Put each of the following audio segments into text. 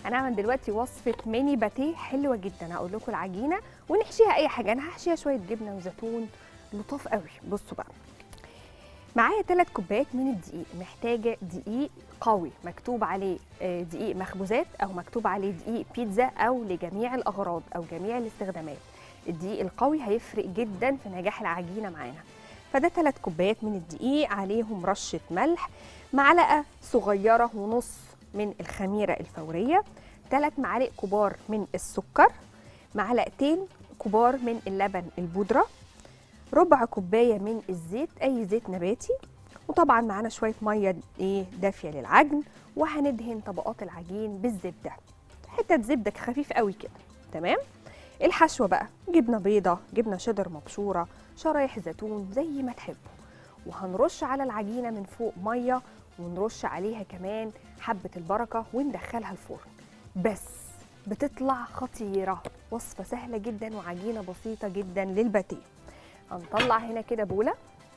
هنعمل دلوقتي وصفه ميني باتيه حلوه جدا هقول لكم العجينه ونحشيها اي حاجه انا هحشيها شويه جبنه وزيتون لطاف قوي بصوا بقى معايا 3 كوبايات من الدقيق محتاجه دقيق قوي مكتوب عليه آه، دقيق مخبوزات او مكتوب عليه دقيق بيتزا او لجميع الاغراض او جميع الاستخدامات الدقيق القوي هيفرق جدا في نجاح العجينه معانا فده 3 كوبايات من الدقيق عليهم رشه ملح معلقه صغيره ونص من الخميره الفوريه 3 معالق كبار من السكر معلقتين كبار من اللبن البودره ربع كوبايه من الزيت اي زيت نباتي وطبعا معانا شويه ميه ايه دافيه للعجن وهندهن طبقات العجين بالزبده حته زبده خفيف قوي كده تمام الحشوه بقى جبنه بيضه جبنه شيدر مبشوره شرايح زيتون زي ما تحبوا وهنرش على العجينه من فوق ميه ونرش عليها كمان حبه البركه وندخلها الفرن بس بتطلع خطيره وصفه سهله جدا وعجينه بسيطه جدا للباتيه هنطلع هنا كده بوله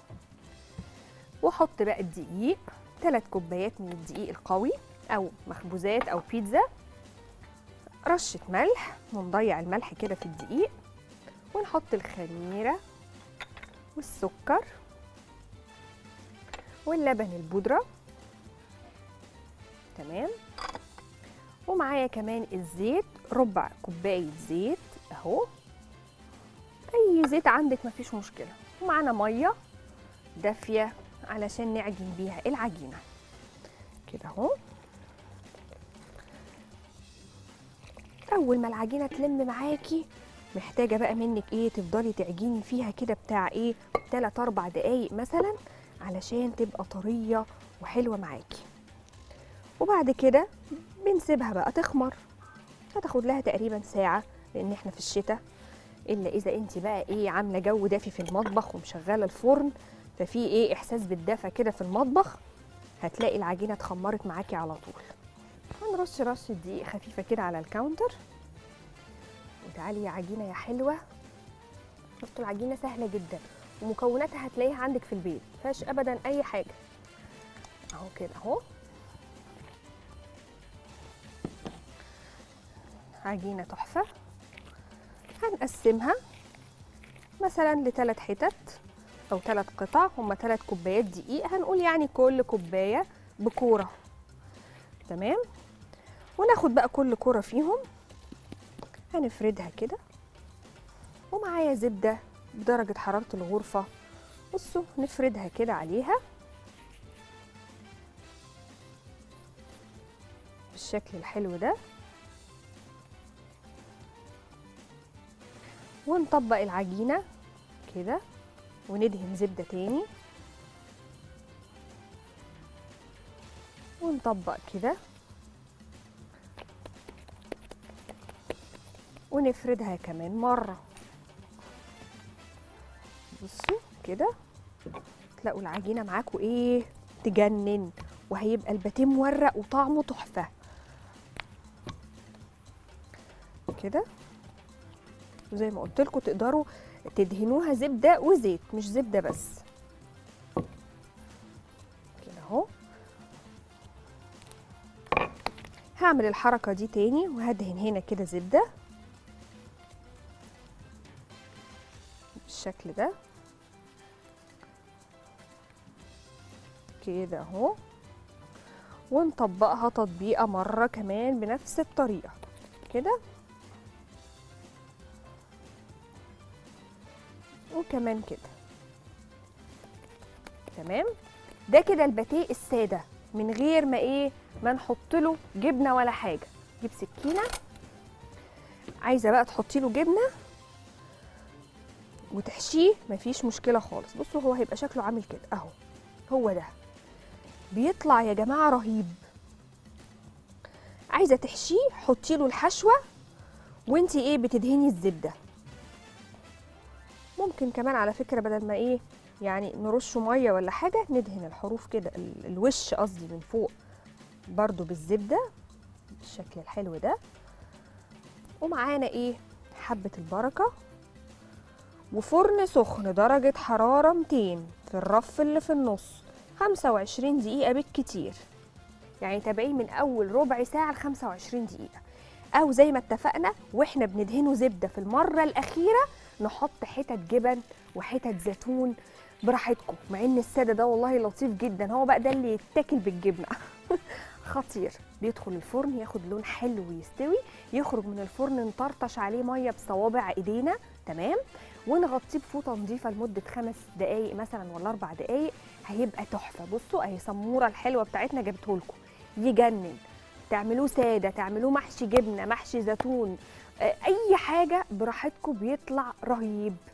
واحط بقى الدقيق 3 كوبايات من الدقيق القوي او مخبوزات او بيتزا رشه ملح ونضيع الملح كده في الدقيق ونحط الخميره والسكر واللبن البودره تمام ومعايا كمان الزيت ربع كوبايه زيت اهو اي زيت عندك مفيش مشكله ومعانا ميه دافيه علشان نعجن بيها العجينه كده اهو اول ما العجينه تلم معاكي محتاجه بقى منك ايه تفضلي تعجني فيها كده بتاع ايه 3 4 دقايق مثلا علشان تبقى طريه وحلوه معاكي وبعد كده بنسيبها بقى تخمر هتاخد لها تقريبا ساعه لان احنا في الشتاء الا اذا انت بقى ايه عامله جو دافي في المطبخ ومشغله الفرن ففي ايه احساس بالدفى كده في المطبخ هتلاقي العجينه اتخمرت معاكي على طول هنرش رشه دقيق خفيفه كده على الكاونتر وتعالي يا عجينه يا حلوه شفتوا العجينه سهله جدا ومكوناتها هتلاقيها عندك في البيت مفيهاش ابدا اي حاجه اهو كده اهو عجينه تحفه هنقسمها مثلا لثلاث حتت او ثلاث قطع هما ثلاث كوبايات دقيق هنقول يعني كل كوبايه بكوره تمام وناخد بقى كل كوره فيهم هنفردها كده ومعايا زبده بدرجه حراره الغرفه بصوا نفردها كده عليها بالشكل الحلو ده ونطبق العجينة كده وندهن زبدة تاني ونطبق كده ونفردها كمان مرة بصوا كده تلاقوا العجينة معاكوا ايه تجنن وهيبقى الباتيه مورق وطعمه تحفة كده وزي ما قلت لكم تقدروا تدهنوها زبده وزيت مش زبده بس كده اهو هعمل الحركه دي تاني وهدهن هنا كده زبده بالشكل ده كده اهو ونطبقها تطبيقه مره كمان بنفس الطريقه كده وكمان كده تمام ده كده الباتيه الساده من غير ما ايه ما نحط له جبنه ولا حاجه جيب سكينه عايزه بقى تحطي له جبنه وتحشيه مفيش مشكله خالص بصوا هو هيبقى شكله عامل كده اهو هو ده بيطلع يا جماعه رهيب عايزه تحشيه حطي له الحشوه وانتي ايه بتدهني الزبده ممكن كمان على فكره بدل ما ايه يعني نرشه ميه ولا حاجه ندهن الحروف كده ال- الوش قصدي من فوق برضو بالزبده بالشكل الحلو ده ومعانا ايه حبه البركه وفرن سخن درجه حراره 200 في الرف اللي في النص 25 دقيقه بالكتير يعني تابعيه من اول ربع ساعه ل 25 دقيقه او زي ما اتفقنا واحنا بندهنه زبده في المره الاخيره نحط حتت جبن وحتت زيتون براحتكم مع ان الساده ده والله لطيف جدا هو بقى ده اللي يتاكل بالجبنه خطير بيدخل الفرن ياخد لون حلو ويستوي يخرج من الفرن نطرطش عليه ميه بصوابع ايدينا تمام ونغطيه بفوطه نظيفه لمده خمس دقائق مثلا ولا اربع دقائق هيبقى تحفه بصوا اهي سموره الحلوه بتاعتنا جابته لكم يجنن تعملوه ساده تعملوه محشي جبنه محشي زيتون آه، اي حاجه براحتكم بيطلع رهيب